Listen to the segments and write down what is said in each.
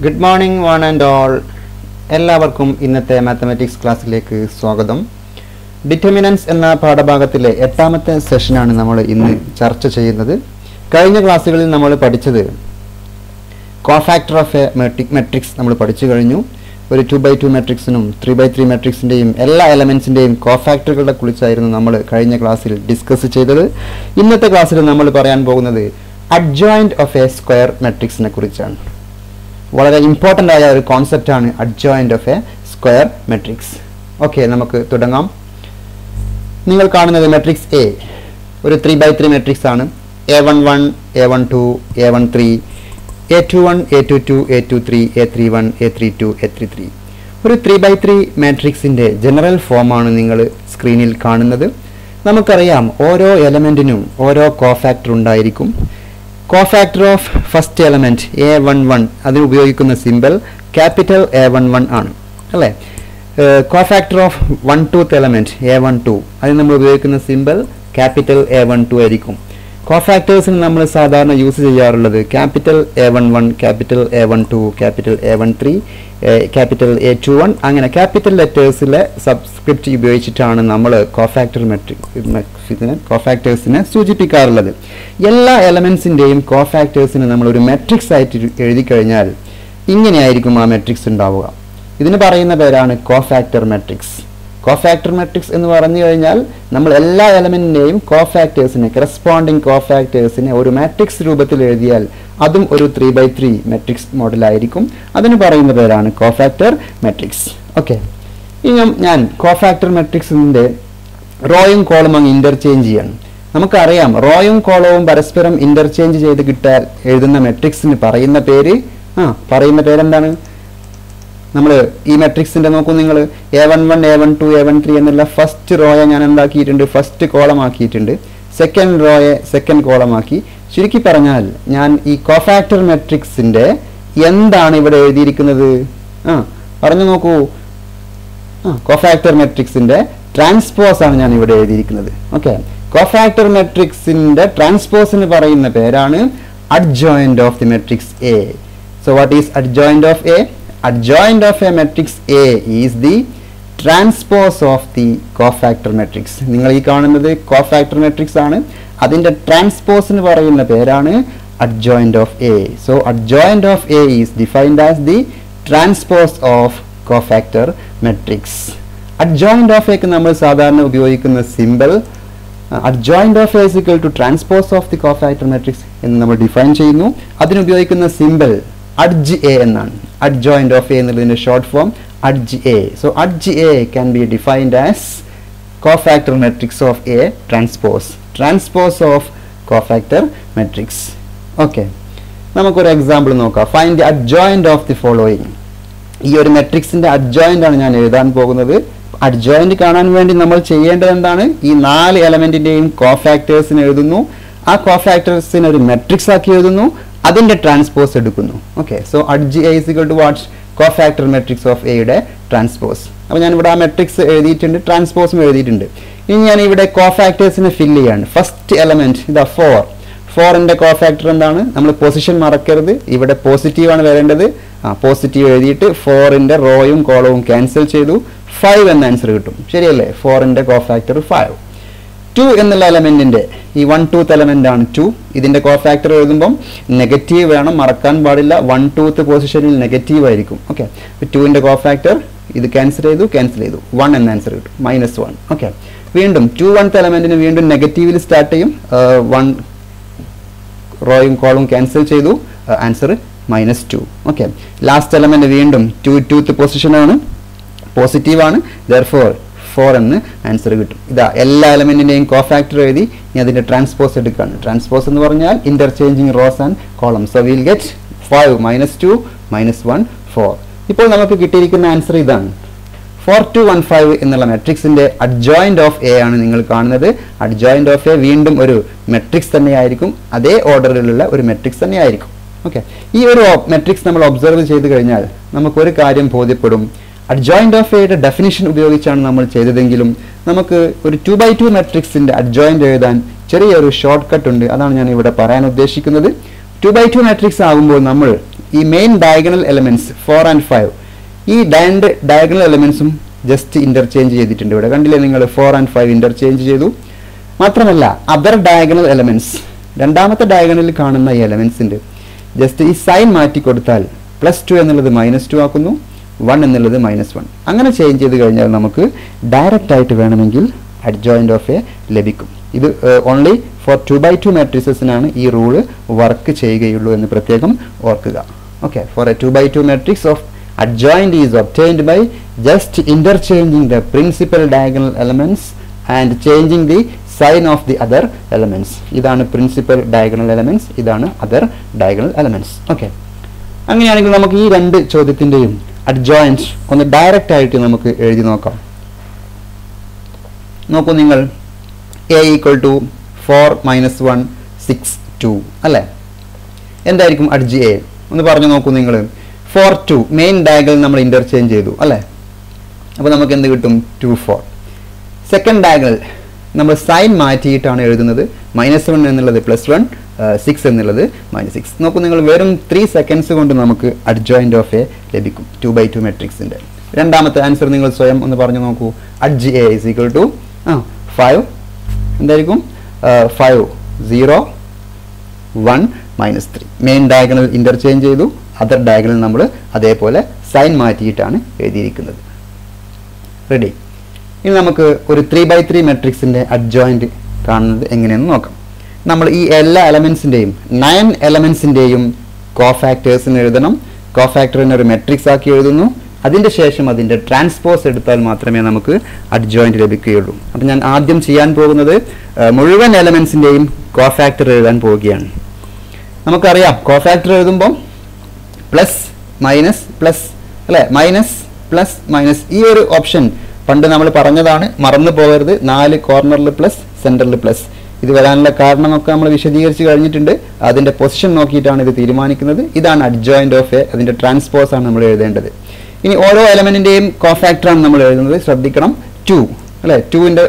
good morning one and all എല്ലാവർക്കും ഇന്നത്തെ mathematics ക്ലാസ്സിലേക്ക് സ്വാഗതം ഡിറ്റർമിനൻസ് എന്ന പാഠഭാഗത്തിലെ എട്ടാമത്തെ സെഷനാണ് നമ്മൾ ഇന്ന് ചർച്ച ചെയ്യുന്നത് കഴിഞ്ഞ ക്ലാസ്സുകളിൽ നമ്മൾ പഠിച്ചത് cofactor of a metric matrix നമ്മൾ പഠിച്ചു കഴിഞ്ഞു ഒരു ടു ബൈ ടു മെട്രിക്സിനും ത്രീ ബൈ ത്രീ മെട്രിക്സിൻ്റെയും എല്ലാ എലമെൻസിൻ്റെയും കോഫാക്ടറുകളെ കുറിച്ചായിരുന്നു നമ്മൾ കഴിഞ്ഞ ക്ലാസ്സിൽ ഡിസ്കസ് ചെയ്തത് ഇന്നത്തെ ക്ലാസ്സിൽ നമ്മൾ പറയാൻ പോകുന്നത് അഡ്ജോയിൻറ്റ് ഓഫ് എ സ്ക്വയർ മെട്രിക്സിനെ കുറിച്ചാണ് വളരെ ഇമ്പോർട്ടൻ്റ് ആയ ഒരു കോൺസെപ്റ്റാണ് adjoint of a square matrix okay നമുക്ക് തുടങ്ങാം നിങ്ങൾ കാണുന്നത് മെട്രിക്സ് എ ഒരു ത്രീ ബൈ ത്രീ മെട്രിക്സ് ആണ് A one one A one two A one three A two one A two two A two three A three one A three two A three three ഒരു three by three മാട്രിക്സിൻ്റെ general ഫോമാണ് നിങ്ങൾ സ്ക്രീനിൽ കാണുന്നത് നമുക്കറിയാം ഓരോ എലമെൻറ്റിനും ഓരോ cofactor ഉണ്ടായിരിക്കും cofactor of first element A one one അതിന് ഉപയോഗിക്കുന്ന simple capital A one one ആണ് അല്ലേ cofactor of one twoth element A one two അതിന് നമ്മൾ ഉപയോഗിക്കുന്ന simple capital A one two ആയിരിക്കും കോഫാക്ടേഴ്സിന് നമ്മൾ സാധാരണ യൂസ് ചെയ്യാറുള്ളത് capital A one one capital A one two capital A one three capital A two one അങ്ങനെ ക്യാപിറ്റൽ ലെറ്റേഴ്സിലെ സബ്സ്ക്രിപ്റ്റ് ഉപയോഗിച്ചിട്ടാണ് നമ്മൾ കോഫാക്ടർ മെട്രിക് കോഫാക്ടേഴ്സിനെ സൂചിപ്പിക്കാറുള്ളത് എല്ലാ എലമെൻസിൻ്റെയും കോഫാക്ടേഴ്സിനെ നമ്മൾ ഒരു മെട്രിക്സ് ആയിട്ട് എഴുതി കഴിഞ്ഞാൽ ഇങ്ങനെയായിരിക്കും ആ മെട്രിക്സ് ഉണ്ടാവുക ഇതിന് പറയുന്ന പേരാണ് കോഫാക്ടർ മെട്രിക്സ് കോഫാക്ടർ മെട്രിക്സ് എന്ന് പറഞ്ഞു കഴിഞ്ഞാൽ നമ്മൾ എല്ലാ എലമെന്റിനെയും കോഫാക്ടേഴ്സിനെ കറസ്പോണ്ടിങ് കോഫാക്ടേഴ്സിനെ ഒരു മാട്രിക്സ് രൂപത്തിൽ എഴുതിയാൽ അതും ഒരു ത്രീ ബൈ ത്രീ മെട്രിക്സ് മോഡലായിരിക്കും അതിന് പറയുന്ന പേരാണ് കോഫാക്ടർ മെട്രിക്സ് ഓക്കെ ഇനി ഞാൻ കോഫാക്ടർ മെട്രിക്സിന്റെ റോയും കോളും അങ്ങ് ഇന്റർചേഞ്ച് ചെയ്യണം നമുക്കറിയാം റോയും കോളവും പരസ്പരം ഇന്റർചേഞ്ച് ചെയ്ത് കിട്ടാൻ എഴുതുന്ന മെട്രിക്സിന് പറയുന്ന പേര് ആ പറയുന്ന പേരെന്താണ് നമ്മൾ ഈ മെട്രിക്സിന്റെ നോക്കൂ നിങ്ങൾ A one one A one two A one three എന്നുള്ള ഫസ്റ്റ് റോയെ ഞാൻ എന്താക്കിയിട്ടുണ്ട് ഫസ്റ്റ് കോളം ആക്കിയിട്ടുണ്ട് സെക്കൻഡ് റോയെ സെക്കൻഡ് കോളം ആക്കി ചുരുക്കി പറഞ്ഞാൽ ഞാൻ ഈ കോഫാക്ടർ മെട്രിക്സിന്റെ എന്താണ് ഇവിടെ എഴുതിയിരിക്കുന്നത് ആ പറഞ്ഞു നോക്കൂ ആ കോഫാക്ടർ മെട്രിക്സിന്റെ ട്രാൻസ്പോസ് ആണ് ഞാൻ ഇവിടെ എഴുതിയിരിക്കുന്നത് ഓക്കെ കോഫാക്ടർ മെട്രിക്സിന്റെ ട്രാൻസ്പോസിന് പറയുന്ന പേരാണ് adjoint of the matrix A so what is adjoint of A adjoint of a matrix A is the transpose of the cofactor matrix നിങ്ങൾ ഈ കാണുന്നത് കോഫാക്ടർ മെട്രിക്സ് ആണ് അതിൻ്റെ ട്രാൻസ്പോസിന് പറയുന്ന പേരാണ് adjoint of A so adjoint of A is defined as the transpose of cofactor matrix adjoint of A ക്ക് നമ്മൾ സാധാരണ ഉപയോഗിക്കുന്ന simple adjoint of A is equal to transpose of the cofactor matrix എന്ന് നമ്മൾ ഡിഫൈൻ ചെയ്യുന്നു അതിന് ഉപയോഗിക്കുന്ന simple adj A എന്നാണ് അഡ്ജോയിന്റ് ഓഫ് എ എന്നുള്ളതിന്റെ short form adj A so adj A can be defined as cofactor matrix of A transpose transpose of cofactor matrix okay നമുക്കൊരു example നോക്കാം find the adjoint of the following ഈ ഒരു മെട്രിക്സിന്റെ adjoint ആണ് ഞാൻ എഴുതാൻ പോകുന്നത് അഡ്ജോയിന്റ് കാണാൻ വേണ്ടി നമ്മൾ ചെയ്യേണ്ടത് എന്താണ് ഈ നാല് എലമെന്റിന്റെയും കോഫാക്ടേഴ്സിന് എഴുതുന്നു ആ കോഫാക്ടേഴ്സിനെ ഒരു മെട്രിക്സ് ആക്കി എഴുതുന്നു അതിന്റെ ട്രാൻസ്പോസ് എടുക്കുന്നു okay so adj A is equal to what's cofactor matrix of എയുടെ ട്രാൻസ്പോസ് അപ്പോൾ ഞാൻ ഇവിടെ ആ മെട്രിക്സ് എഴുതിയിട്ടുണ്ട് ട്രാൻസ്പോസും എഴുതിയിട്ടുണ്ട് ഇനി ഞാൻ ഇവിടെ കോഫാക്ടേഴ്സിനെ ഫില്ല് ചെയ്യാണ് ഫസ്റ്റ് എലമെന്റ് ഇതാ ഫോർ ഫോറിന്റെ കോഫാക്ടർ എന്താണ് നമ്മൾ പൊസിഷൻ മറക്കരുത് ഇവിടെ പോസിറ്റീവ് ആണ് വരേണ്ടത് ആ പോസിറ്റീവ് എഴുതിയിട്ട് ഫോറിന്റെ റോയും കോളവും ക്യാൻസൽ ചെയ്തു ഫൈവ് എന്ന ആൻസർ കിട്ടും ശരിയല്ലേ ഫോറിന്റെ കോഫാക്ടർ ഫൈവ് ടു എന്നുള്ള എലമെന്റിന്റെ ഈ വൺ ടൂത്ത് എലമെന്റ് ആണ് ടു ഇതിന്റെ കോഫാക്ടർ എഴുതുമ്പം നെഗറ്റീവ് വേണം മറക്കാൻ പാടില്ല വൺ ടൂത്ത് പൊസിഷനിൽ നെഗറ്റീവ് ആയിരിക്കും ഓക്കെ ടുവിന്റെ കോഫാക്ടർ ഇത് ക്യാൻസൽ ചെയ്തു ക്യാൻസൽ ചെയ്തു വൺ എന്ന ആൻസർ കിട്ടും മൈനസ് വൺ ഓക്കെ വീണ്ടും ടു വൺത്ത് എലമെന്റിന് വീണ്ടും നെഗറ്റീവിൽ സ്റ്റാർട്ട് ചെയ്യും വൺ റോയും കോളും ക്യാൻസൽ ചെയ്തു answer minus two okay last element വീണ്ടും ടു ടൂത്ത് പൊസിഷനാണ് പോസിറ്റീവാണ് ദർഫോർ ഫോർ എന്ന് ആൻസർ കിട്ടും ഇതാ എല്ലാ എലമെന്റിന്റെയും കോഫാക്ടർ എഴുതി ഇനി അതിന്റെ ട്രാൻസ്പോസ് എടുക്കുകയാണ് ട്രാൻസ്പോസ് എന്ന് പറഞ്ഞാൽ interchanging rows and column so will get five minus two minus one four ഇപ്പോൾ നമുക്ക് കിട്ടിയിരിക്കുന്ന ആൻസർ ഇതാണ് ഫോർ ടു വൺ ഫൈവ് എന്നുള്ള മെട്രിക്സിന്റെ അഡ്ജോയിന്റ് ഓഫ് എ ആണ് നിങ്ങൾ കാണുന്നത് അഡ്ജോയിന്റ് ഓഫ് എ വീണ്ടും ഒരു മെട്രിക്സ് തന്നെയായിരിക്കും അതേ ഓർഡറിലുള്ള ഒരു മെട്രിക്സ് തന്നെയായിരിക്കും ഓക്കെ ഈ ഒരു മെട്രിക്സ് നമ്മൾ ഒബ്സർവ് ചെയ്ത് കഴിഞ്ഞാൽ നമുക്കൊരു കാര്യം ബോധ്യപ്പെടും അഡ്ജോയിന്റ് ഓഫ് എയുടെ ഡെഫിനിഷൻ ഉപയോഗിച്ചാണ് നമ്മൾ ചെയ്തതെങ്കിലും നമുക്ക് ഒരു ടു ബൈ ടു മെട്രിക്സിന്റെ അഡ്ജോയിന്റ് എഴുതാൻ ചെറിയൊരു ഷോർട്ട് കട്ട് ഉണ്ട് അതാണ് ഞാൻ ഇവിടെ പറയാൻ ഉദ്ദേശിക്കുന്നത് ടു ബൈ ടു മാട്രിക്സ് ആകുമ്പോൾ നമ്മൾ ഈ main diagonal elements four and five ഈ രണ്ട് ഡയഗണൽ എലമെന്റ്സും ജസ്റ്റ് ഇന്റർചേഞ്ച് ചെയ്തിട്ടുണ്ട് ഇവിടെ കണ്ടില്ലേ നിങ്ങൾ ഫോർ ആൻഡ് ഫൈവ് ഇന്റർചേഞ്ച് ചെയ്തു മാത്രമല്ല അതർ ഡയഗണൽ എലമെന്റ്സ് രണ്ടാമത്തെ ഡയഗണലിൽ കാണുന്ന ഈ എലമെന്റ്സിന്റെ ജസ്റ്റ് ഈ സൈൻ മാറ്റി കൊടുത്താൽ പ്ലസ് ടു എന്നുള്ളത് മൈനസ് ടു ആക്കുന്നു വൺ എന്നുള്ളത് മൈനസ് വൺ അങ്ങനെ ചേഞ്ച് ചെയ്ത് കഴിഞ്ഞാൽ നമുക്ക് ഡയറക്റ്റ് ആയിട്ട് വേണമെങ്കിൽ അഡ്ജോയിന്റ് ഓഫ് എ ലഭിക്കും ഇത് only for two by two മാട്രിക്സസിനാണ് ഈ റൂള് വർക്ക് ചെയ്യുകയുള്ളൂ എന്ന് പ്രത്യേകം ഓർക്കുക okay for a two by two matrix of adjoint is obtained by just interchanging the principal diagonal elements and changing the sign of the other elements ഇതാണ് principal diagonal elements ഇതാണ് other diagonal elements okay അങ്ങനെയാണെങ്കിൽ നമുക്ക് ഈ രണ്ട് ചോദ്യത്തിന്റെയും adjoint ഒന്ന് direct ആയിട്ട് നമുക്ക് എഴുതി നോക്കാം നോക്കൂ നിങ്ങൾ A equal to four minus one six two അല്ലേ എന്തായിരിക്കും അഡ്ജി എ ഒന്ന് പറഞ്ഞു നോക്കൂ നിങ്ങൾ ഫോർ ടു മെയിൻ ഡയഗൽ നമ്മൾ ഇന്റർചേഞ്ച് ചെയ്തു അല്ലേ അപ്പോൾ നമുക്ക് എന്ത് കിട്ടും ടു ഫോർ സെക്കൻഡ് ഡയഗൽ നമ്മൾ സൈൻ മാറ്റിയിട്ടാണ് എഴുതുന്നത് മൈനസ് വൺ എന്നുള്ളത് പ്ലസ് വൺ സിക്സ് എന്നുള്ളത് മൈനസ് സിക്സ് നോക്കൂ നിങ്ങൾ വെറും ത്രീ സെക്കൻഡ്സ് കൊണ്ട് നമുക്ക് അഡ്ജോയിന്റ് ഓഫ് എ ലഭിക്കും ടു ബൈ ടു മെട്രിക്സിന്റെ രണ്ടാമത്തെ ആൻസർ നിങ്ങൾ സ്വയം ഒന്ന് പറഞ്ഞു നോക്കൂ adj A is equal to ആ ഫൈവ് എന്തായിരിക്കും five zero one minus three main diagonal interchange ചെയ്തു അതർ ഡയഗണൽ നമ്മൾ അതേപോലെ സൈൻ മാറ്റിയിട്ടാണ് എഴുതിയിരിക്കുന്നത് റെഡി ഇനി നമുക്ക് ഒരു ത്രീ ബൈ ത്രീ മെട്രിക്സിന്റെ അഡ്ജോയിന്റ് കാണുന്നത് എങ്ങനെയെന്ന് നോക്കാം നമ്മൾ ഈ എല്ലാ എലമെന്റ്സിന്റെയും നയൻ എലമെന്റ്സിന്റെയും കോഫാക്ടേഴ്സിന് എഴുതണം കോഫാക്ടറിനെ ഒരു മെട്രിക്സ് ആക്കി എഴുതുന്നു അതിന്റെ ശേഷം അതിന്റെ ട്രാൻസ്പോസ് എടുത്താൽ മാത്രമേ നമുക്ക് അഡ്ജോയിന്റ് ലഭിക്കുകയുള്ളൂ അപ്പം ഞാൻ ആദ്യം ചെയ്യാൻ പോകുന്നത് ആ, മുഴുവൻ എലമെന്റ്സിന്റെയും കോഫാക്ടർ എഴുതാൻ പോവുകയാണ് നമുക്കറിയാം കോഫാക്ടർ എഴുതുമ്പോൾ പ്ലസ് മൈനസ് പ്ലസ് അല്ലെ മൈനസ് പ്ലസ് മൈനസ് ഈ ഒരു ഓപ്ഷൻ പണ്ട് നമ്മൾ പറഞ്ഞതാണ് മറന്നു പോകരുത് നാല് കോർണറിൽ പ്ലസ് സെന്ററിൽ പ്ലസ് ഇത് വരാനുള്ള കാരണമൊക്കെ നമ്മൾ വിശദീകരിച്ച് കഴിഞ്ഞിട്ടുണ്ട് അതിന്റെ പൊസിഷൻ നോക്കിയിട്ടാണ് ഇത് തീരുമാനിക്കുന്നത് ഇതാണ് അഡ്ജോയിന്റ് ഓഫ് എ അതിന്റെ ട്രാൻസ്പോസ് ആണ് നമ്മൾ എഴുതേണ്ടത് ഇനി ഓരോ എലമെന്റിന്റെയും കോഫാക്ടറാണ് നമ്മൾ എഴുതുന്നത് ശ്രദ്ധിക്കണം ടു അല്ലെ ടുവിന്റെ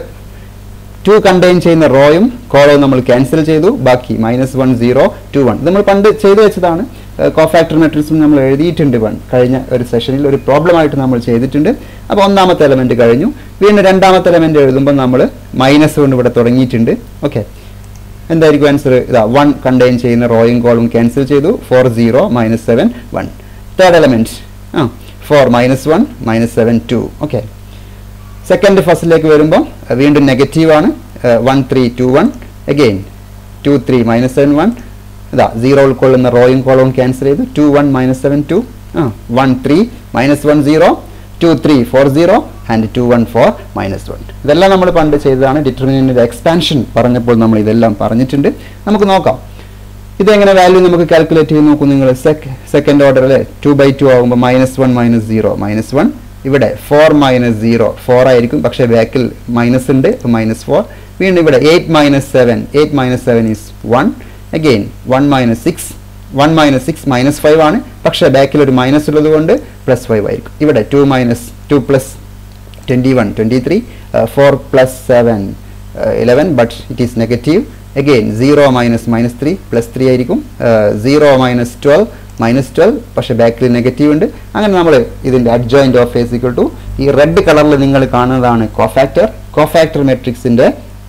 ടു കണ്ടെയ്ൻ ചെയ്യുന്ന റോയും കോളവും നമ്മൾ ക്യാൻസൽ ചെയ്തു ബാക്കി minus one zero two one നമ്മൾ പണ്ട് ചെയ്തു വെച്ചതാണ് കോഫാക്ടർ മെട്രിക്സും നമ്മൾ എഴുതിയിട്ടുണ്ട് പണ്ട് കഴിഞ്ഞ ഒരു സെഷനിൽ ഒരു പ്രോബ്ലം ആയിട്ട് നമ്മൾ ചെയ്തിട്ടുണ്ട് അപ്പോൾ ഒന്നാമത്തെ എലമെന്റ് കഴിഞ്ഞു വീണ്ടും രണ്ടാമത്തെ എലമെന്റ് എഴുതുമ്പോൾ നമ്മൾ മൈനസ് കൊണ്ട് ഇവിടെ തുടങ്ങിയിട്ടുണ്ട് ഓക്കെ എന്തായിരിക്കും ആൻസർ ഇതാ വൺ കണ്ടെയ്ൻ ചെയ്യുന്ന റോയും കോളും ക്യാൻസൽ ചെയ്തു four zero minus seven one third element ആ four minus one minus seven two okay second ഫസ്റ്റിലേക്ക് വരുമ്പോൾ അഹ് വീണ്ടും നെഗറ്റീവ് ആണ് one three two one again two three minus seven one ഇതാ സീറോ ഉൾക്കൊള്ളുന്ന റോയും കോളവും ക്യാൻസൽ ചെയ്തു two one minus seven two ആ one three minus one zero two three four zero and two one four minus one ഇതെല്ലാം നമ്മൾ പണ്ട് ചെയ്തതാണ് ഡിറ്റർമിനൻ്റ് എക്സ്പാൻഷൻ പറഞ്ഞപ്പോൾ നമ്മൾ ഇതെല്ലാം പറഞ്ഞിട്ടുണ്ട് നമുക്ക് നോക്കാം ഇതെങ്ങനെ വാല്യൂ നമുക്ക് കാൽക്കുലേറ്റ് ചെയ്ത് നോക്കൂ നിങ്ങൾ സെക്കൻഡ് ഓർഡർ അല്ലേ ടു ബൈ ടു ആകുമ്പോൾ minus one minus zero minus one ഇവിടെ ഫോർ മൈനസ് സീറോ ഫോർ ആയിരിക്കും പക്ഷേ ബാക്കിൽ മൈനസ് ഉണ്ട് മൈനസ് ഫോർ വീണ്ടും ഇവിടെ eight minus seven eight minus seven is one again one minus six one minus six minus five ആണ് പക്ഷേ ബാക്കിൽ ഒരു മൈനസ് ഉള്ളത് കൊണ്ട് പ്ലസ് ഫൈവ് ആയിരിക്കും ഇവിടെ two minus two plus twenty one twenty three four plus seven eleven but it is negative again zero minus minus three plus three ആയിരിക്കും zero minus twelve minus twelve പക്ഷേ ബാക്കിൽ negative ഉണ്ട് അങ്ങനെ നമ്മൾ ഇതിൻ്റെ adjoint of face equal to ഈ red കളറിൽ നിങ്ങൾ കാണുന്നതാണ് കോഫാക്ടർ കോഫാക്ടർ മെട്രിക്സിൻ്റെ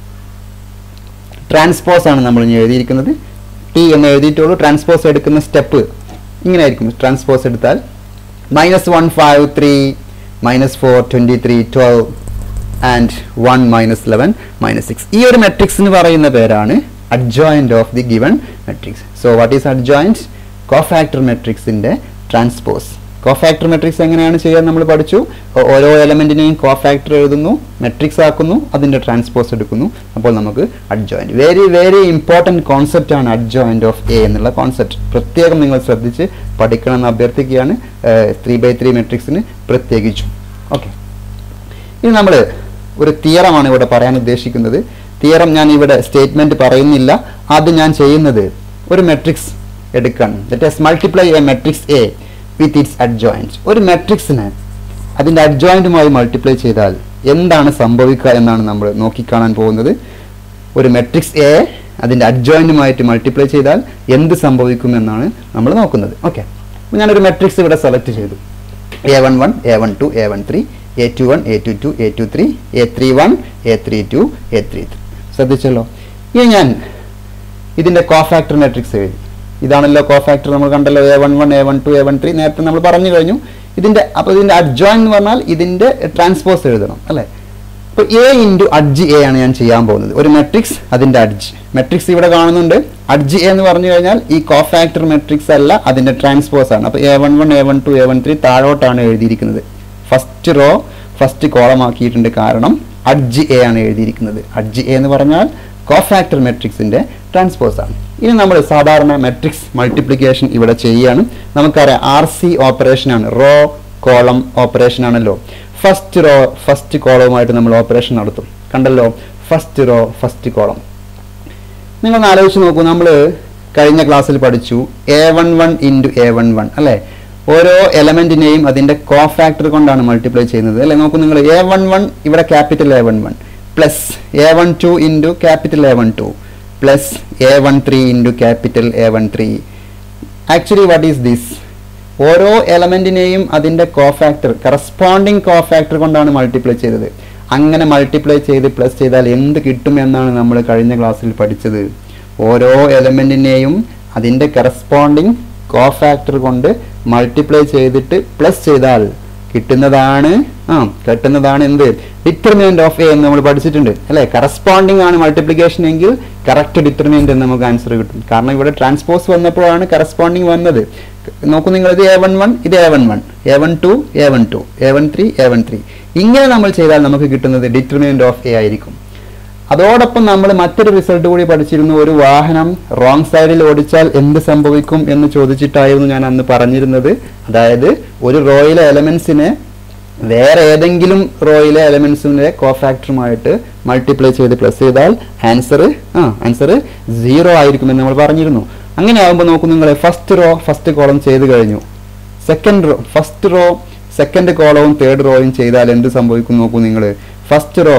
ട്രാൻസ്പോസ് ആണ് നമ്മൾ ഇനി എഴുതിയിരിക്കുന്നത് ടി എന്ന് എഴുതിയിട്ടുള്ളൂ ട്രാൻസ്പോസ് എടുക്കുന്ന സ്റ്റെപ്പ് ഇങ്ങനെ ആയിരിക്കും ട്രാൻസ്പോസ് എടുത്താൽ minus one five three minus four twenty three twelve and one minus eleven minus six ഈ ഒരു മെട്രിക്സിന് പറയുന്ന പേരാണ് adjoint of the given matrix so what is adjoint cofactor മെട്രിക്സിന്റെ ട്രാൻസ്പോസ് കോഫാക്ടർ മെട്രിക്സ് എങ്ങനെയാണ് ചെയ്യാൻ നമ്മൾ പഠിച്ചു ഓ- ഓരോ എലമെന്റിനെയും കോഫാക്ടർ എഴുതുന്നു മെട്രിക്സ് ആക്കുന്നു അതിന്റെ ട്രാൻസ്പോസ് എടുക്കുന്നു അപ്പോൾ നമുക്ക് adjoint very very important concept ആണ് അഡ്ജോയിന്റ് ഓഫ് എ എന്നുള്ള കോൺസെപ്റ്റ് പ്രത്യേകം നിങ്ങൾ ശ്രദ്ധിച്ച് പഠിക്കണം എന്ന് അഭ്യർത്ഥിക്കുകയാണ് ത്രീ ബൈ ത്രീ മെട്രിക്സിന് പ്രത്യേകിച്ചും ഓക്കെ ഇനി നമ്മൾ ഒരു തിയറമാണ് ഇവിടെ പറയാൻ ഉദ്ദേശിക്കുന്നത് തിയറം ഞാൻ ഇവിടെ സ്റ്റേറ്റ്മെന്റ് പറയുന്നില്ല ആദ്യം ഞാൻ ചെയ്യുന്നത് ഒരു മെട്രിക്സ് എടുക്കണം that is multiply A matrix A with its adjoint ഒരു മെട്രിക്സിന് അതിൻ്റെ അഡ്ജോയിന്റുമായി മൾട്ടിപ്ലൈ ചെയ്താൽ എന്താണ് സംഭവിക്കുക എന്നാണ് നമ്മൾ നോക്കിക്കാണാൻ പോകുന്നത് ഒരു മെട്രിക്സ് എ അതിൻ്റെ അഡ്ജോയിന്റുമായിട്ട് മൾട്ടിപ്ലൈ ചെയ്താൽ എന്ത് സംഭവിക്കും എന്നാണ് നമ്മൾ നോക്കുന്നത് ഓക്കെ ഞാനൊരു മെട്രിക്സ് ഇവിടെ സെലക്ട് ചെയ്തു A one one A one two A one three A two one A two two A two three A three one A three two A three three ശ്രദ്ധിച്ചല്ലോ ഇനി ഞാൻ ഇതിന്റെ കോഫാക്ടർ മെട്രിക്സ് എഴുതി ഇതാണല്ലോ cofactor നമ്മൾ കണ്ടല്ലോ A one one A one two A one three നേരത്തെ നമ്മൾ പറഞ്ഞു കഴിഞ്ഞു ഇതിന്റെ അപ്പോൾ ഇതിന്റെ അഡ്ജോയിൻ എന്ന് പറഞ്ഞാൽ ഇതിന്റെ ട്രാൻസ്പോസ് എഴുതണം അല്ലേ അപ്പോൾ എ ഇൻറ്റു അഡ്ജ് എ ആണ് ഞാൻ ചെയ്യാൻ പോകുന്നത് ഒരു മെട്രിക്സ് അതിന്റെ അഡ്ജ് മെട്രിക്സ് ഇവിടെ കാണുന്നുണ്ട് അഡ്ജ് എ എന്ന് പറഞ്ഞു കഴിഞ്ഞാൽ ഈ കോഫാക്ടർ മെട്രിക്സ് അല്ല അതിന്റെ ട്രാൻസ്പോസ് ആണ് അപ്പോൾ A one one A one two A one three താഴോട്ടാണ് എഴുതിയിരിക്കുന്നത് ഫസ്റ്റ് റോ ഫസ്റ്റ് കോളം ആക്കിയിട്ടുണ്ട് കാരണം അഡ്ജ് എ ആണ് എഴുതിയിരിക്കുന്നത് അഡ്ജ് എ എന്ന് പറഞ്ഞാൽ കോഫാക്ടർ മെട്രിക്സിന്റെ ട്രാൻസ്പോസ് ആണ് ഇനി നമ്മൾ സാധാരണ മെട്രിക്സ് മൾട്ടിപ്ലിക്കേഷൻ ഇവിടെ ചെയ്യുകയാണ് നമുക്കറിയാം ആർ സി ഓപ്പറേഷൻ ആണ് റോ കോളം ഓപ്പറേഷൻ ആണല്ലോ ഫസ്റ്റ് റോ ഫസ്റ്റ് കോളവുമായിട്ട് നമ്മൾ ഓപ്പറേഷൻ നടത്തും കണ്ടല്ലോ ഫസ്റ്റ് റോ ഫസ്റ്റ് കോളം നിങ്ങൾ ആലോചിച്ച് നോക്കൂ നമ്മൾ കഴിഞ്ഞ ക്ലാസ്സിൽ പഠിച്ചു A one one into A one one അല്ലേ ഓരോ എലമെന്റിനെയും അതിന്റെ കോഫാക്ടർ കൊണ്ടാണ് മൾട്ടിപ്ലൈ ചെയ്യുന്നത് അല്ലെ നോക്കൂ നിങ്ങൾ എ വൺ വൺ ഇവിടെ capital A one one plus A one two into capital A one two plus A one three into capital A one three actually what is this ഓരോ എലമെന്റിനെയും അതിന്റെ cofactor corresponding cofactor കൊണ്ടാണ് multiply ചെയ്തത് അങ്ങനെ multiply ചെയ്ത് plus ചെയ്താൽ എന്ത് കിട്ടും എന്നാണ് നമ്മൾ കഴിഞ്ഞ ക്ലാസ്സിൽ പഠിച്ചത് ഓരോ എലമെന്റിനെയും അതിന്റെ കറസ്പോണ്ടിങ് കോഫാക്ടർ കൊണ്ട് മൾട്ടിപ്ലൈ ചെയ്തിട്ട് പ്ലസ് ചെയ്താൽ കിട്ടുന്നതാണ് ആ കിട്ടുന്നതാണ് എന്ത് ഡിറ്റർമിനന്റ് ഓഫ് എ എന്ന് നമ്മൾ പഠിച്ചിട്ടുണ്ട് അല്ലെ കറസ്പോണ്ടിങ് ആണ് മൾട്ടിപ്ലിക്കേഷൻ എങ്കിൽ കറക്റ്റ് ഡിറ്റർമിനന്റ് എന്ന് നമുക്ക് ആൻസർ കിട്ടും കാരണം ഇവിടെ ട്രാൻസ്പോസ് വന്നപ്പോഴാണ് കറസ്പോണ്ടിങ് വന്നത് നോക്കൂ നിങ്ങൾ ഇത് എ വൺ വൺ ഇത് A one one A one two A one two A one three A one three ഇങ്ങനെ നമ്മൾ ചെയ്താൽ നമുക്ക് കിട്ടുന്നത് ഡിറ്റർമിനന്റ് ഓഫ് എ ആയിരിക്കും അതോടൊപ്പം നമ്മൾ മറ്റൊരു റിസൾട്ട് കൂടി പഠിച്ചിരുന്നു ഒരു വാഹനം റോങ് സൈഡിൽ ഓടിച്ചാൽ എന്ത് സംഭവിക്കും എന്ന് ചോദിച്ചിട്ടായിരുന്നു ഞാൻ അന്ന് പറഞ്ഞിരുന്നത് അതായത് ഒരു റോയിലെ എലമെന്റ്സിനെ വേറെ ഏതെങ്കിലും റോയിലെ എലമെന്റ്സിന്റെ കോഫാക്ടറുമായിട്ട് മൾട്ടിപ്ലൈ ചെയ്ത് പ്ലസ് ചെയ്താൽ ആൻസർ ആ ആൻസർ സീറോ ആയിരിക്കുമെന്ന് നമ്മൾ പറഞ്ഞിരുന്നു അങ്ങനെ ആകുമ്പോൾ നോക്കൂ നിങ്ങൾ ഫസ്റ്റ് റോ ഫസ്റ്റ് കോളം ചെയ്ത് കഴിഞ്ഞു second row first row second കോളവും തേർഡ് റോയും ചെയ്താൽ എന്ത് സംഭവിക്കും നോക്കൂ നിങ്ങൾ first row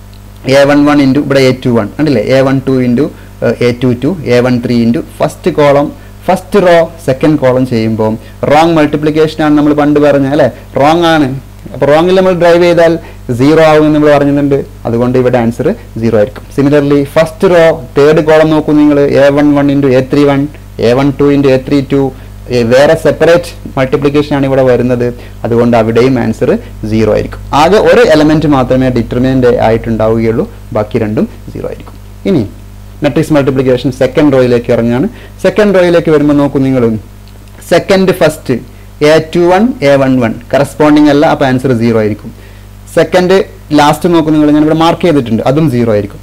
A one one into ഇവിടെ എ ടു വൺ കണ്ടില്ലേ A one two into A two two A one three into first column first row second column ചെയ്യുമ്പോൾ റോങ് മൾട്ടിപ്ലിക്കേഷൻ ആണ് നമ്മൾ പണ്ട് പറഞ്ഞ അല്ലേ റോങ് ആണ് അപ്പോൾ റോങ്ങിൽ നമ്മൾ ഡ്രൈവ് ചെയ്താൽ സീറോ ആകുമെന്ന് നമ്മൾ പറഞ്ഞിട്ടുണ്ട് അതുകൊണ്ട് ഇവിടെ ആൻസർ സീറോ ആയിരിക്കും similarly first row third column നോക്കൂ നിങ്ങൾ A one one into A three one A one two into A three two വേറെ സെപ്പറേറ്റ് മൾട്ടിപ്ലിക്കേഷൻ ആണ് ഇവിടെ വരുന്നത് അതുകൊണ്ട് അവിടെയും ആൻസർ സീറോ ആയിരിക്കും ആകെ ഒരു എലമെന്റ് മാത്രമേ ഡിറ്റർമിനന്റ് ആയിട്ടുണ്ടാവുകയുള്ളൂ ബാക്കി രണ്ടും സീറോ ആയിരിക്കും ഇനി മെട്രിക്സ് മൾട്ടിപ്ലിക്കേഷൻ സെക്കൻഡ് റോയിലേക്ക് ഇറങ്ങുകയാണ് സെക്കൻഡ് റോയിലേക്ക് വരുമ്പോൾ നോക്കൂ നിങ്ങൾ second first A two one A one one corresponding അല്ല അപ്പോൾ ആൻസർ സീറോ ആയിരിക്കും സെക്കൻഡ് ലാസ്റ്റ് നോക്കൂ നിങ്ങൾ ഞാൻ ഇവിടെ മാർക്ക് ചെയ്തിട്ടുണ്ട് അതും സീറോ ആയിരിക്കും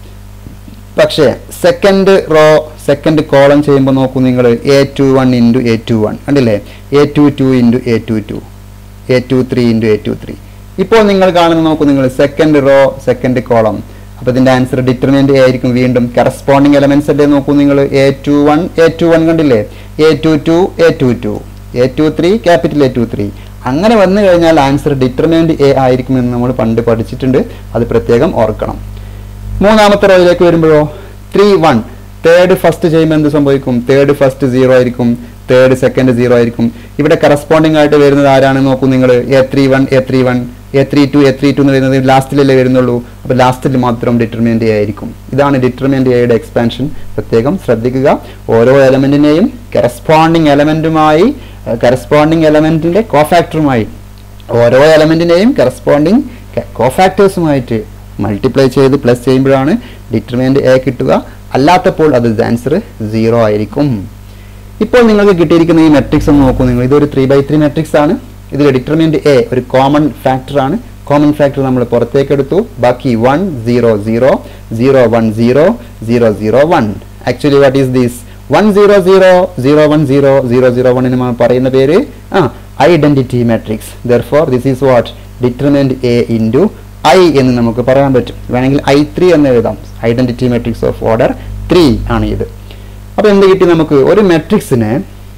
പക്ഷേ സെക്കൻഡ് റോ സെക്കൻഡ് കോളം ചെയ്യുമ്പോൾ നോക്കൂ നിങ്ങൾ A two one into A two one കണ്ടില്ലേ A two two into A two two A two three into A two three ഇപ്പോൾ നിങ്ങൾ കാണുന്ന നോക്കൂ നിങ്ങൾ സെക്കൻഡ് റോ സെക്കൻഡ് കോളം അപ്പോൾ ഇതിന്റെ ആൻസർ ഡിറ്റർമിനന്റ് ആയിരിക്കും വീണ്ടും കറസ്പോണ്ടിങ് എലമെന്റ്സ് അല്ലേ നോക്കൂ നിങ്ങൾ A two one A two one കണ്ടില്ലേ A two two A two two A two three capital A two three അങ്ങനെ വന്നു കഴിഞ്ഞാൽ ആൻസർ ഡിറ്റർമിനന്റ് എ ആയിരിക്കുമെന്ന് നമ്മൾ പണ്ട് പഠിച്ചിട്ടുണ്ട് അത് പ്രത്യേകം ഓർക്കണം മൂന്നാമത്തെ റോയിലേക്ക് വരുമ്പോഴോ ത്രീ വൺ തേർഡ് ഫസ്റ്റ് ചെയ്യുമ്പോൾ എന്ത് സംഭവിക്കും തേർഡ് ഫസ്റ്റ് സീറോ ആയിരിക്കും തേർഡ് സെക്കൻഡ് സീറോ ആയിരിക്കും ഇവിടെ കറസ്പോണ്ടിങ് ആയിട്ട് വരുന്നത് ആരാണെന്ന് നോക്കൂ നിങ്ങൾ A three one A three one A three two A three two എന്ന് വരുന്നത് ലാസ്റ്റിലല്ലേ വരുന്നുള്ളൂ അപ്പോൾ ലാസ്റ്റിൽ മാത്രം ഡിറ്റർമിനന്റ് എ ആയിരിക്കും ഇതാണ് ഡിറ്റർമിനന്റ് എയുടെ എക്സ്പാൻഷൻ പ്രത്യേകം ശ്രദ്ധിക്കുക ഓരോ എലമെന്റിനെയും കറസ്പോണ്ടിങ് എലമെന്റുമായി കറസ്പോണ്ടിങ് എലമെന്റിന്റെ കോഫാക്ടറുമായി ഓരോ എലമെന്റിനെയും കറസ്പോണ്ടിങ് കോഫാക്ടേഴ്സുമായിട്ട് മൾട്ടിപ്ലൈ ചെയ്ത് പ്ലസ് ചെയ്യുമ്പോഴാണ് ഡിറ്റർമിനന്റ് എ കിട്ടുക അല്ലാത്തപ്പോൾ അത് ആൻസർ സീറോ ആയിരിക്കും ഇപ്പോൾ നിങ്ങൾക്ക് കിട്ടിയിരിക്കുന്ന ഈ മെട്രിക്സ് ഒന്ന് നോക്കൂ നിങ്ങൾ ഇതൊരു ത്രീ ബൈ ത്രീ മെട്രിക്സ് ആണ് ഇതിൽ ഡിറ്റർമിനന്റ് എ ഒരു കോമൺ ഫാക്ടർ ആണ് കോമൺ ഫാക്ടർ നമ്മൾ പുറത്തേക്ക് എടുത്തു ബാക്കി one zero zero zero one zero zero zero one actually what is this one zero zero zero one zero zero zero വണ്ണിന് നമ്മൾ പറയുന്ന പേര് ആ identity matrix therefore this is what determinant A into I എന്ന് നമുക്ക് പറയാൻ പറ്റും വേണമെങ്കിൽ ഐ ത്രീ എന്ന് എഴുതാം identity matrix of order three ആണ് ഇത് അപ്പോൾ എന്ത് കിട്ടി നമുക്ക് ഒരു മെട്രിക്സിനെ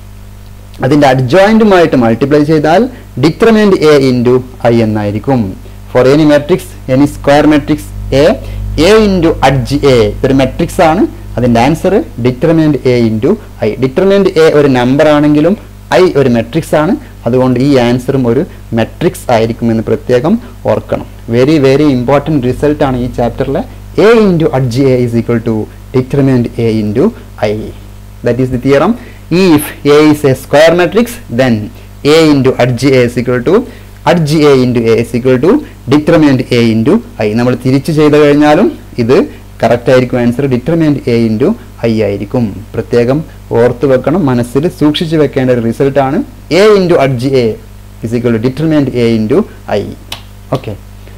അതിന്റെ അഡ്ജോയിന്റുമായിട്ട് മൾട്ടിപ്ലൈ ചെയ്താൽ ഡിറ്റർമിനന്റ് എ ഇൻറ്റു ഐ എന്നായിരിക്കും for any matrix any square matrix A A into adj A ഒരു മെട്രിക്സ് ആണ് അതിന്റെ answer determinant A into I determinant A ഒരു നമ്പർ ആണെങ്കിലും ഐ ഒരു മെട്രിക്സ് ആണ് അതുകൊണ്ട് ഈ ആൻസറും ഒരു മെട്രിക്സ് ആയിരിക്കുമെന്ന് പ്രത്യേകം ഓർക്കണം വെരി വെരി ഇമ്പോർട്ടൻറ്റ് റിസൾട്ടാണ് ഈ ചാപ്റ്ററിലെ A into adj A is equal to determinant A into I that is the theorem if a is a square matrix then a into adj a is equal to adj a into a is equal to determinant a into i നമ്മൾ തിരിച്ചു ചെയ്ത് കഴിഞ്ഞാലും ഇത് correct ആയിരിക്കും answer determinant A into I ആയിരിക്കും പ്രത്യേകം ഓർത്ത് വെക്കണം മനസ്സിൽ സൂക്ഷിച്ചു വെക്കേണ്ട ഒരു റിസൾട്ടാണ് A into adj A is equal to determinant A into I okay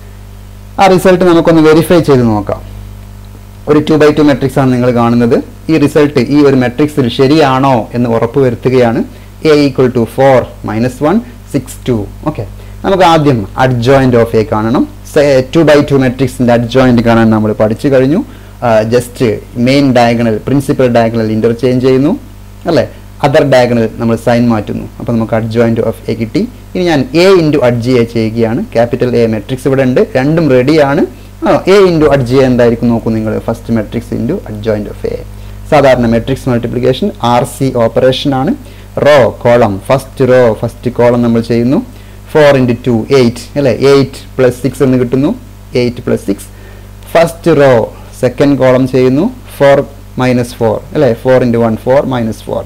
ആ റിസൾട്ട് നമുക്കൊന്ന് വെരിഫൈ ചെയ്ത് നോക്കാം ഒരു ടു ബൈ ടു മെട്രിക്സ് ആണ് നിങ്ങൾ കാണുന്നത് ഈ റിസൾട്ട് ഈ ഒരു മെട്രിക്സിൽ ശരിയാണോ എന്ന് ഉറപ്പ് വരുത്തുകയാണ് A equal to four minus one six two okay നമുക്ക് ആദ്യം അഡ്ജോയിന്റ് ഓഫ് എ കാണണം ടു ബൈ ടു മെട്രിക്സിന്റെ അഡ്ജോയിന്റ് കാണാൻ നമ്മൾ പഠിച്ചു കഴിഞ്ഞു just main diagonal principal diagonal interchange ചെയ്യുന്നു അല്ലേ അതർ ഡയഗണൽ നമ്മൾ സൈൻ മാറ്റുന്നു അപ്പോൾ നമുക്ക് അഡ്ജോയിന്റ് ഓഫ് എ കിട്ടി ഇനി ഞാൻ എ ഇൻറ്റു അഡ്ജി എ ചെയ്യുകയാണ് ക്യാപിറ്റൽ എ മെട്രിക്സ് ഇവിടെ ഉണ്ട് രണ്ടും റെഡിയാണ് എ ഇൻറ്റു അഡ്ജി എ എന്തായിരിക്കും നോക്കൂ നിങ്ങൾ first matrix into adjoint of A സാധാരണ matrix multiplication R C operation ആണ് row column first row first column നമ്മൾ ചെയ്യുന്നു ഫോർ ഇൻറ്റു ടു എയ്റ്റ് അല്ലേ എയ്റ്റ് പ്ലസ് സിക്സ് എന്ന് കിട്ടുന്നു eight plus six first row second column ചെയ്യുന്നു four minus four അല്ലേ four into one four minus four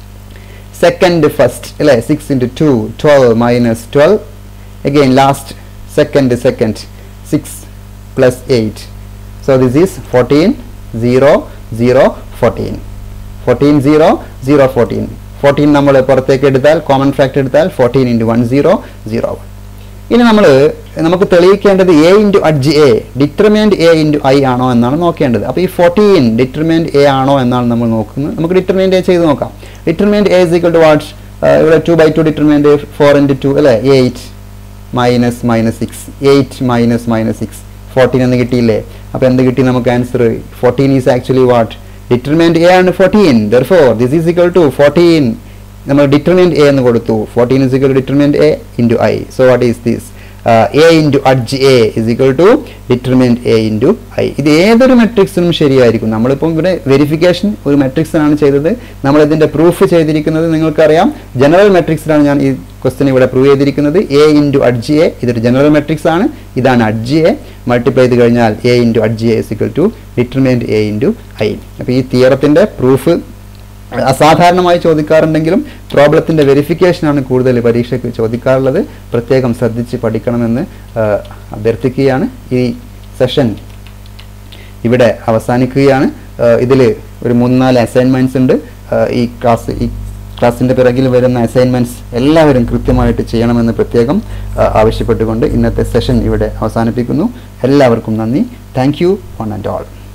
second first അല്ലേ six into two twelve minus twelve again last second second six plus 8 so this is 14 0 0 14 14 0 0 14 14 നമ്മൾ പുറത്തേക്ക് എടുത്താൽ common factor എടുത്താൽ fourteen into one zero zero one ഇനി നമ്മൾ നമുക്ക് തെളിയിക്കേണ്ടത് A into adj A determinant A into I ആണോ എന്നാണ് നോക്കേണ്ടത് അപ്പോൾ ഈ ഫോർട്ടീൻ ഡിറ്റർമിനൻറ്റ് എ ആണോ എന്നാണ് നമ്മൾ നോക്കുന്നത് നമുക്ക് ഡിറ്റർമിനൻറ്റ് എ ചെയ്ത് നോക്കാം determinant A is equal to what's ഇവിടെ two by two determinant four into two അല്ലേ eight minus minus six eight minus minus six fourteen എന്ന് കിട്ടിയില്ലേ അപ്പോൾ എന്ത് കിട്ടി നമുക്ക് answer fourteen is actually what determinant A ആണ് fourteen therefore this is equal to fourteen നമ്മൾ ഡിറ്റർമിനൻറ്റ് എ എന്ന് കൊടുത്തു fourteen is equal to determinant A into I so what is this A into adj A is equal to determinant A into I ഇത് ഏതൊരു മെട്രിക്സിനും ശരിയായിരിക്കും നമ്മളിപ്പം ഇവിടെ verification ഒരു മെട്രിക്സിനാണ് ചെയ്തത് നമ്മളിതിൻ്റെ പ്രൂഫ് ചെയ്തിരിക്കുന്നത് നിങ്ങൾക്കറിയാം ജനറൽ മെട്രിക്സിലാണ് ഞാൻ ഈ ക്വസ്റ്റ്യൻ ഇവിടെ പ്രൂവ് ചെയ്തിരിക്കുന്നത് എ ഇൻറ്റു അഡ്ജി എ ഇതൊരു ജനറൽ മെട്രിക്സ് ആണ് ഇതാണ് അഡ്ജി എ മൾട്ടിപ്ലൈ ചെയ്ത് കഴിഞ്ഞാൽ A into adj A is equal to determinant A into I അപ്പോൾ ഈ തിയറത്തിൻ്റെ പ്രൂഫ് അസാധാരണമായി ചോദിക്കാറുണ്ടെങ്കിലും പ്രോബ്ലത്തിൻ്റെ വെരിഫിക്കേഷനാണ് കൂടുതൽ പരീക്ഷയ്ക്ക് ചോദിക്കാറുള്ളത് പ്രത്യേകം ശ്രദ്ധിച്ച് പഠിക്കണമെന്ന് അഭ്യർത്ഥിക്കുകയാണ് ഈ സെഷൻ ഇവിടെ അവസാനിക്കുകയാണ് ഇതിൽ ഒരു മൂന്നാല് അസൈൻമെൻറ്റ്സ് ഉണ്ട് ഈ ക്ലാസ് ഈ ക്ലാസ്സിൻ്റെ പിറകിൽ വരുന്ന അസൈൻമെൻറ്റ്സ് എല്ലാവരും കൃത്യമായിട്ട് ചെയ്യണമെന്ന് പ്രത്യേകം ആവശ്യപ്പെട്ടുകൊണ്ട് ഇന്നത്തെ സെഷൻ ഇവിടെ അവസാനിപ്പിക്കുന്നു എല്ലാവർക്കും നന്ദി thank you one and all